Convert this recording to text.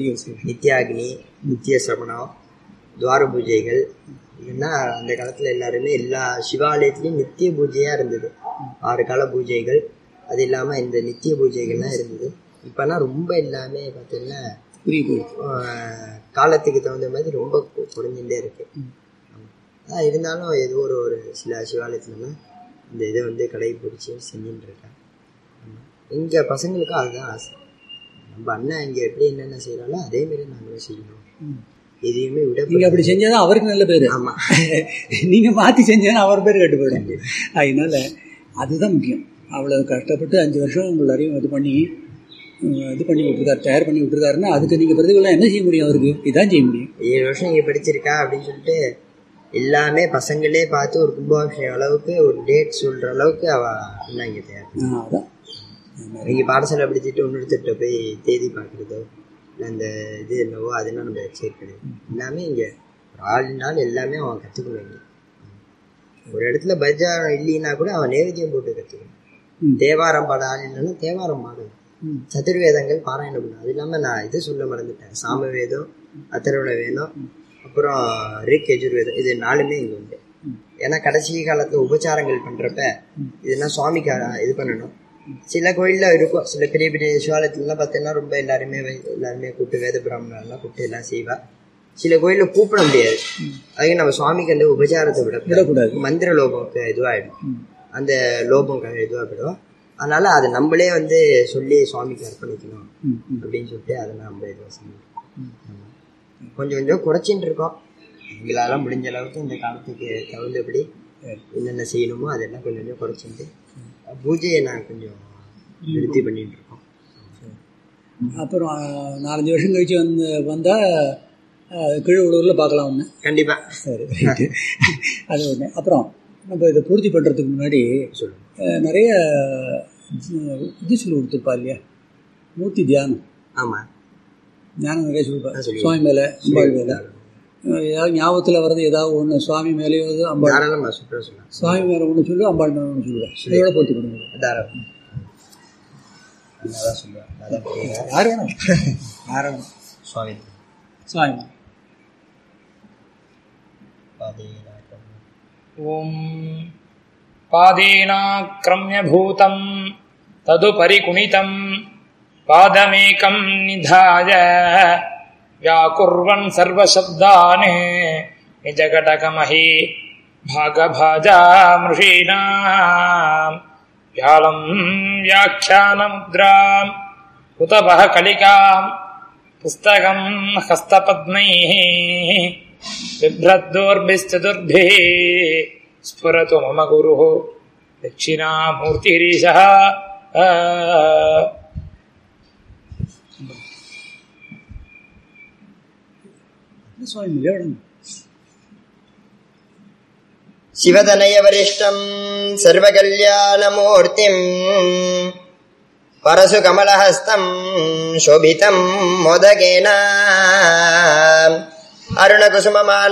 அதிக விசேஷம் நித்யாக்னி நித்திய சிரமணம் துவார பூஜைகள் ஏன்னா அந்த காலத்துல எல்லாருமே எல்லா சிவாலயத்துலயும் நித்திய பூஜையா இருந்தது ஆறு கால பூஜைகள் அது இல்லாம இந்த நித்திய பூஜைகள்லாம் இருந்தது இப்பனா ரொம்ப எல்லாமே பார்த்தீங்கன்னா புரிய போயிடுச்சு ஆஹ், காலத்துக்கு தகுந்த மாதிரி ரொம்ப கு- குறைஞ்சுட்டே இருக்கு ஆமா. ஆனா இருந்தாலும் ஏதோ ஒரு ஒரு சில சிவாலயத்துலலாம் இந்த இதை வந்து கடைபிடிச்சு செஞ்சுட்டு இருக்காங்க ஆமா. எங்க பசங்களுக்கும் அதுதான் ஆசை நம்ம அண்ணன் இங்க எப்படி என்னென்ன செய்யறாங்களோ அதே மாதிரி நாங்களும் செய்யணும் எதையுமே விட நீங்க அப்படி செஞ்சாதான் அவருக்கு நல்ல பேரு ஆமா நீங்க மாத்தி செஞ்சா அவர் பேர் கெட்டு போயிடும் அதனால அதுதான் முக்கியம் அவ்வளவு கஷ்டப்பட்டு அஞ்சு வருஷம் உங்களை அறிவு இது பண்ணி உம், இது பண்ணி விட்டுருக்காரு தயார் பண்ணி விட்டுருக்காருன்னா அதுக்கு நீங்க பிரதிபலம் என்ன செய்ய முடியும் அவருக்கு இதான் செய்ய முடியும் ஏழு வருஷம் இங்க படிச்சிருக்கா அப்படின்னு சொல்லிட்டு எல்லாமே பசங்களே பார்த்து ஒரு கும்பாபிஷேகம் அளவுக்கு ஒரு டேட் சொல்ற அளவுக்கு அவ அண்ணா இங்க தயார் ஆ, அதான் இங்கே பாடசாலை படிச்சுட்டு இன்னொருத்தர்கிட்ட போய் தேதி பார்க்குறதோ இல்லை அந்த இது என்னவோ அதெல்லாம் நம்ம சேர்க்கிறது எல்லாமே இங்கே ஒரு ஆளுனாலும் எல்லாமே அவன் கற்றுக்கணும் இங்கே ஒரு இடத்துல பஜாரம் இல்லைன்னா கூட அவன் நேவேத்தியம் போட்டு கற்றுக்கணும் ம். தேவாரம் பாட ஆள் இல்லைன்னா தேவாரம் பாடணும் ம். சதுர்வேதங்கள் பாராயணம் பண்ணணும் அது இல்லாமல் நான் இது சொல்ல மறந்துட்டேன் சாமவேதம் அத்தர்வண வேதம் அப்புறம் ரிக் யஜுர்வேதம் இது நாலுமே இங்கே உண்டு ஏன்னா கடைசி காலத்துல உபச்சாரங்கள் பண்றப்ப இதெல்லாம் சுவாமிக்கு அ- இது பண்ணணும் சில கோயில்ல இருக்கும் சில பெரிய பெரிய சிவாலயத்துலலாம் பார்த்தீங்கன்னா ரொம்ப எல்லாருமே வை- எல்லாருமே கூப்பிட்டு வேத பிராமணர்லாம் கூப்பிட்டு எல்லாம் செய்வா சில கோயில்ல கூப்பிட முடியாது அதுக்கு நம்ம சுவாமிக்கு அந்த உபச்சாரத்தை விட விடக்கூடாது. மந்திர லோபம் இதுவாயிடும் அந்த லோபம் க- இதுவா போயிடும் அதனால அதை நம்மளே வந்து சொல்லி சுவாமிக்கு அர்ப்பணிக்கணும் ம், ம். அப்படின்னு சொல்லிட்டு அதை நம்ம இதுவாக செஞ்சோம் ஆமா. கொஞ்சம் கொஞ்சம் குறைச்சின்னு இருக்கோம் எங்களால முடிஞ்ச அளவுக்கு இந்த காலத்துக்கு தகுந்தபடி என்னென்ன செய்யணுமோ அதெல்லாம் கொஞ்சம் கொஞ்சம் குறைச்சிட்டு பூஜையை நான் கொஞ்சம் நிறுத்தி பண்ணிட்டு இருக்கோம் அப்புறம் ஆ, நாலஞ்சு வருஷம் கழிச்சு வந்து வந்தா ஆ, கீழூரில் பார்க்கலாம் ஒன்று கண்டிப்பா சரி ரைட்டு அது ஒன்று அப்புறம் நம்ம இதை பூர்த்தி பண்ணுறதுக்கு முன்னாடி சொல்லுங்க அஹ், நிறைய அஹ், இது சொல்லி கொடுத்துருப்பா இல்லையா மூர்த்தி தியானம் ஆமா ஞானம் நிறைய சொல்லிப்பா நான் சொல்லுவேன். சுவாமி மேலே அம்பாள் மேலே அஹ், ஏதாவது ஞாபகத்தில் வர்றது ஏதாவது ஒன்று சுவாமி மேலேயோ அது அம்பாள் தாராளமா சுற்ற சொல்லலாம் சுவாமி மேலே ஒன்று சொல்லு அம்பாள் மேலே ஒன்று சொல்லுவேன் இதோட பூர்த்தி பண்ணுங்க தாராளம் அதான் சொல்லுவேன் அதான் புரியுதா? யார் வேணும் யார் வேணும் சுவாமி சுவாமி மேல. பாதேனாக்கம். ॐ पादेनाक्रम्यभूतं तदुपरि कुणितं पादमेकं निधाय व्याकुर्वन् सर्वशब्दान् निजघटकमहि भागभाजामृषीणाम् व्यालं व्याख्यानमुद्राम् कुतपः कलिकाम् पुस्तकं हस्तपद्मैः बिभ्रद्दोर्भिश्चतुर्भिः स्फुरतु मम गुरुः दक्षिणामूर्तिरीशः आ। சுவாமி மேலே வேணும் शिवतनयवरिष्ठम् सर्वकल्याणमूर्तिम् परशु कमलहस्तम् शोभितम् मोदकेन अरुणकुसुममाला